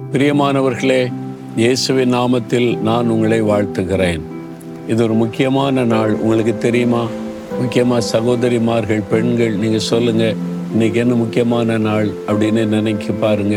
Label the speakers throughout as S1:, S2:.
S1: பிரியமானவர்களே இயேசுவின் நாமத்தில் நான் உங்களை வாழ்த்துகிறேன் இது ஒரு முக்கியமான நாள் உங்களுக்கு தெரியுமா முக்கியமாக சகோதரிமார்கள் பெண்கள் நீங்கள் சொல்லுங்கள் இன்னைக்கு என்ன முக்கியமான நாள் அப்படின்னு நினைக்க பாருங்க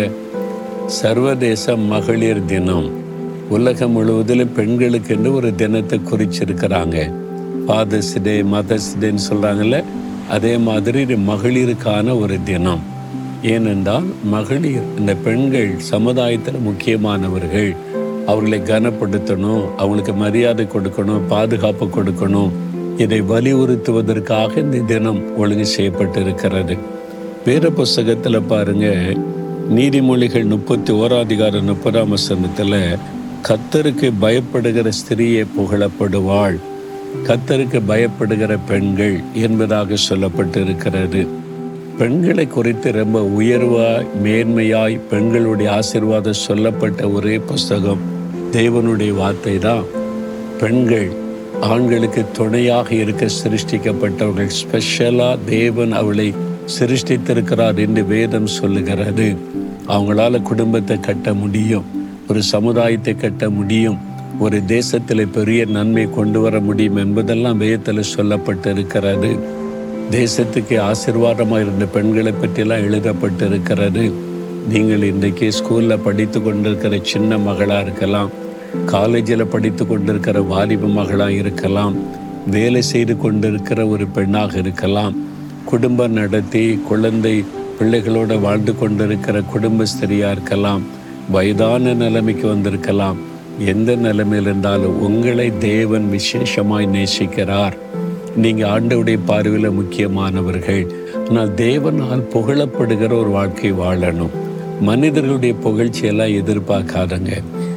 S1: சர்வதேச மகளிர் தினம் உலகம் முழுவதிலும் பெண்களுக்கு என்று ஒரு தினத்தை குறிச்சிருக்கிறாங்க ஃபாதர்ஸ் டே மதர்ஸ் டேன்னு சொல்கிறாங்கல்ல அதே மாதிரி இது மகளிருக்கான ஒரு தினம் ஏனென்றால் மகளிர் இந்த பெண்கள் சமுதாயத்தில் முக்கியமானவர்கள் அவர்களை கனப்படுத்தணும் அவங்களுக்கு மரியாதை கொடுக்கணும் பாதுகாப்பு கொடுக்கணும் இதை வலியுறுத்துவதற்காக இந்த தினம் ஒழுங்கு செய்யப்பட்டு இருக்கிறது வேற புஸ்தகத்தில் பாருங்க நீதிமொழிகள் முப்பத்தி ஓராதிகார முப்பதாம் வசனத்தில் கத்தருக்கு பயப்படுகிற ஸ்திரீயை புகழப்படுவாள் கத்தருக்கு பயப்படுகிற பெண்கள் என்பதாக சொல்லப்பட்டு இருக்கிறது பெண்களை குறித்து ரொம்ப உயர்வாய் மேன்மையாய் பெண்களுடைய ஆசிர்வாதம் சொல்லப்பட்ட ஒரே புஸ்தகம் தேவனுடைய வார்த்தை தான் பெண்கள் ஆண்களுக்கு துணையாக இருக்க சிருஷ்டிக்கப்பட்டவர்கள் ஸ்பெஷலாக தேவன் அவளை சிருஷ்டித்திருக்கிறார் என்று வேதம் சொல்லுகிறது அவங்களால குடும்பத்தை கட்ட முடியும் ஒரு சமுதாயத்தை கட்ட முடியும் ஒரு தேசத்தில் பெரிய நன்மை கொண்டு வர முடியும் என்பதெல்லாம் வேதத்தில் சொல்லப்பட்டு இருக்கிறது தேசத்துக்கு ஆசிர்வாதமாக இருந்த பெண்களை பற்றியெல்லாம் எழுதப்பட்டு இருக்கிறது நீங்கள் இன்றைக்கு ஸ்கூலில் படித்து கொண்டிருக்கிற சின்ன மகளாக இருக்கலாம் காலேஜில் படித்து கொண்டிருக்கிற வாலிப மகளாக இருக்கலாம் வேலை செய்து கொண்டிருக்கிற ஒரு பெண்ணாக இருக்கலாம் குடும்பம் நடத்தி குழந்தை பிள்ளைகளோடு வாழ்ந்து கொண்டிருக்கிற குடும்பஸ்திரியாக இருக்கலாம் வயதான நிலைமைக்கு வந்திருக்கலாம் எந்த நிலைமையில் இருந்தாலும் உங்களை தேவன் விசேஷமாய் நேசிக்கிறார் நீங்கள் ஆண்டவுடைய பார்வையில் முக்கியமானவர்கள் ஆனால் தேவனால் புகழப்படுகிற ஒரு வாழ்க்கை வாழணும் மனிதர்களுடைய புகழ்ச்சியெல்லாம் எதிர்பார்க்காதங்க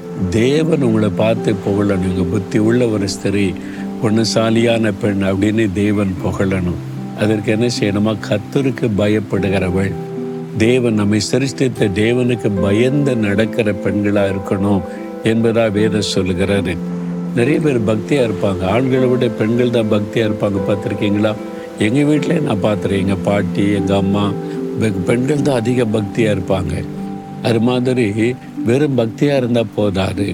S1: தேவன் உங்களை பார்த்து புகழணும் உங்கள் புத்தி உள்ள ஒரு ஸ்திரீ பொண்ணுசாலியான பெண் அப்படின்னு தேவன் புகழணும் அதற்கு என்ன செய்யணுமா கத்தருக்கு பயப்படுகிறவள் தேவன் நம்மை சிருஷ்டித்த தேவனுக்கு பயந்து நடக்கிற பெண்களாக இருக்கணும் என்பதா வேதம் சொல்லுகிறாரு நிறைய பேர் பக்தியாக இருப்பாங்க ஆண்களை விட பெண்கள் தான் பக்தியாக இருப்பாங்க பார்த்துருக்கீங்களா எங்கள் வீட்டிலே நான் பார்த்துருக்கேன் எங்கள் பாட்டி எங்கள் அம்மா பெ- பெண்கள் தான் அதிக பக்தியாக இருப்பாங்க அது மாதிரி வெறும் பக்தியாக இருந்தால் போதாது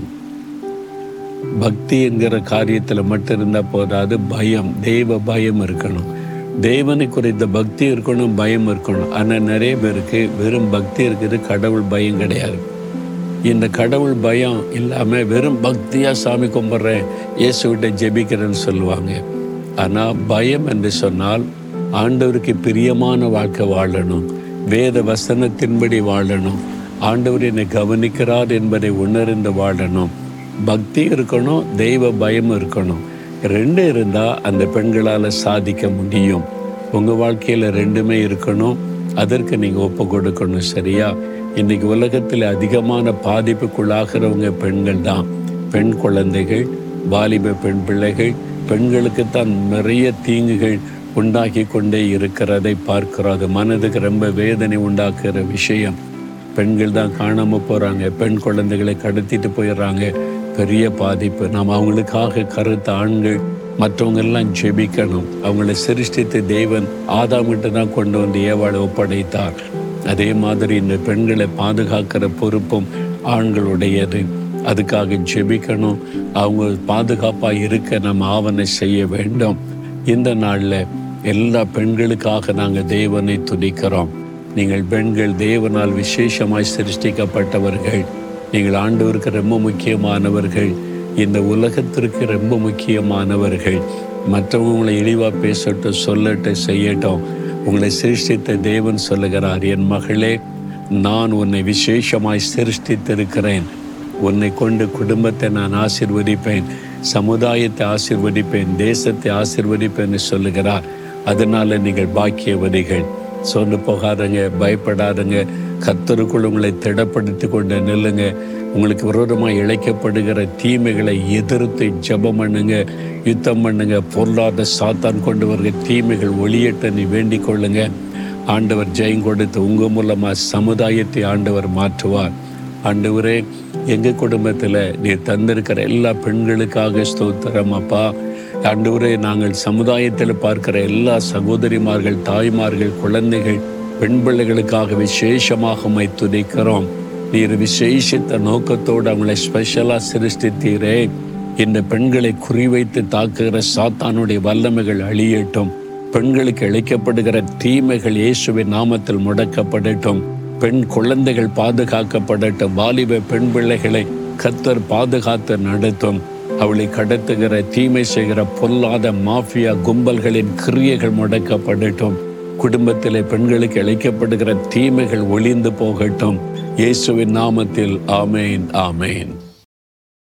S1: பக்தி என்கிற காரியத்தில் மட்டும் இருந்தால் போதாது பயம் தெய்வ பயம் இருக்கணும் தேவனை குறித்த பக்தி இருக்கணும் பயம் இருக்கணும் ஆனால் நிறைய பேருக்கு வெறும் பக்தி இருக்குது கடவுள் பயம் கிடையாது இந்த கடவுள் பயம் இல்லாமல் வெறும் பக்தியாக சாமி கும்பிட்றேன் இயேசுவிட்ட ஜெபிக்கிறேன்னு சொல்லுவாங்க ஆனால் பயம் என்று சொன்னால் ஆண்டவருக்கு பிரியமான வாழ்க்கை வாழணும் வேத வசனத்தின்படி வாழணும் ஆண்டவர் என்னை கவனிக்கிறார் என்பதை உணர்ந்து வாழணும் பக்தி இருக்கணும் தெய்வ பயம் இருக்கணும் ரெண்டு இருந்தால் அந்த பெண்களால் சாதிக்க முடியும் உங்கள் வாழ்க்கையில் ரெண்டுமே இருக்கணும் அதற்கு நீங்கள் ஒப்பு கொடுக்கணும் சரியா இன்னைக்கு உலகத்தில் அதிகமான பாதிப்புக்குள்ளாகிறவங்க பெண்கள் தான் பெண் குழந்தைகள் வாலிப பெண் பிள்ளைகள் பெண்களுக்கு தான் நிறைய தீங்குகள் உண்டாக்கி கொண்டே இருக்கிறதை பார்க்கிறோம் அது மனதுக்கு ரொம்ப வேதனை உண்டாக்குற விஷயம் பெண்கள் தான் காணாமல் போகிறாங்க பெண் குழந்தைகளை கடத்திட்டு போயிடுறாங்க பெரிய பாதிப்பு நாம் அவங்களுக்காக கருத்த ஆண்கள் மற்றவங்க எல்லாம் ஜெபிக்கணும் அவங்கள சிருஷ்டித்து தேவன் ஆதாமிட்டு தான் கொண்டு வந்து ஏவாளை ஒப்படைத்தார் அதே மாதிரி இந்த பெண்களை பாதுகாக்கிற பொறுப்பும் ஆண்களுடையது அதுக்காக ஜெபிக்கணும் அவங்க பாதுகாப்பாக இருக்க நம்ம ஆவணை செய்ய வேண்டும் இந்த நாளில் எல்லா பெண்களுக்காக நாங்கள் தேவனை துதிக்கிறோம் நீங்கள் பெண்கள் தேவனால் விசேஷமாய் சிருஷ்டிக்கப்பட்டவர்கள் நீங்கள் ஆண்டவருக்கு ரொம்ப முக்கியமானவர்கள் இந்த உலகத்திற்கு ரொம்ப முக்கியமானவர்கள் மற்றவங்க உங்களை இழிவாக பேசட்டும் சொல்லட்டும் செய்யட்டும் உங்களை சிருஷ்டித்த தேவன் சொல்லுகிறார் என் மகளே நான் உன்னை விசேஷமாய் சிருஷ்டித்திருக்கிறேன் உன்னை கொண்டு குடும்பத்தை நான் ஆசிர்வதிப்பேன் சமுதாயத்தை ஆசிர்வதிப்பேன் தேசத்தை ஆசிர்வதிப்பேன்னு சொல்லுகிறார் அதனால நீங்கள் பாக்கியவதிகள் சொன்னு போகாதங்க பயப்படாதங்க கத்தருக்குள் உங்களை திடப்படுத்தி கொண்டு நில்லுங்க உங்களுக்கு விரோதமாக இழைக்கப்படுகிற தீமைகளை எதிர்த்து ஜெபம் பண்ணுங்க யுத்தம் பண்ணுங்க பொருளாத சாத்தான் கொண்டு வருகிற தீமைகள் ஒளியட்ட நீ வேண்டிக் கொள்ளுங்க ஆண்டவர் ஜெயம் கொடுத்து உங்க மூலமா சமுதாயத்தை ஆண்டவர் மாற்றுவார் ஆண்டவரே எங்க குடும்பத்துல நீர் தந்திருக்கிற எல்லா பெண்களுக்காக ஸ்தோத்திரம் அப்பா ஆண்டவரே நாங்கள் சமுதாயத்தில் பார்க்கிற எல்லா சகோதரிமார்கள் தாய்மார்கள் குழந்தைகள் பெண் பிள்ளைகளுக்காக விசேஷமாக உம்மை துதிக்கிறோம் நீர் விசேஷித்த நோக்கத்தோடு அவங்களை ஸ்பெஷலா சிருஷ்டித்தீரே இந்த பெண்களை குறிவைத்து தாக்குகிற சாத்தானுடைய வல்லமைகள் அழியட்டும் பெண்களுக்கு இழைக்கப்படுகிற தீமைகள் இயேசுவின் நாமத்தில் முடக்கப்படட்டும் பெண் குழந்தைகள் பாதுகாக்கப்படட்டும் வாலிப பெண் பிள்ளைகளை கத்தர் பாதுகாத்து நடத்தும் அவளை கடத்துகிற தீமை செய்கிற பொல்லாத மாஃபியா கும்பல்களின் கிரியைகள் முடக்கப்படட்டும் குடும்பத்திலே பெண்களுக்கு இழைக்கப்படுகிற தீமைகள் ஒளிந்து போகட்டும் இயேசுவின் நாமத்தில் ஆமேன் ஆமேன்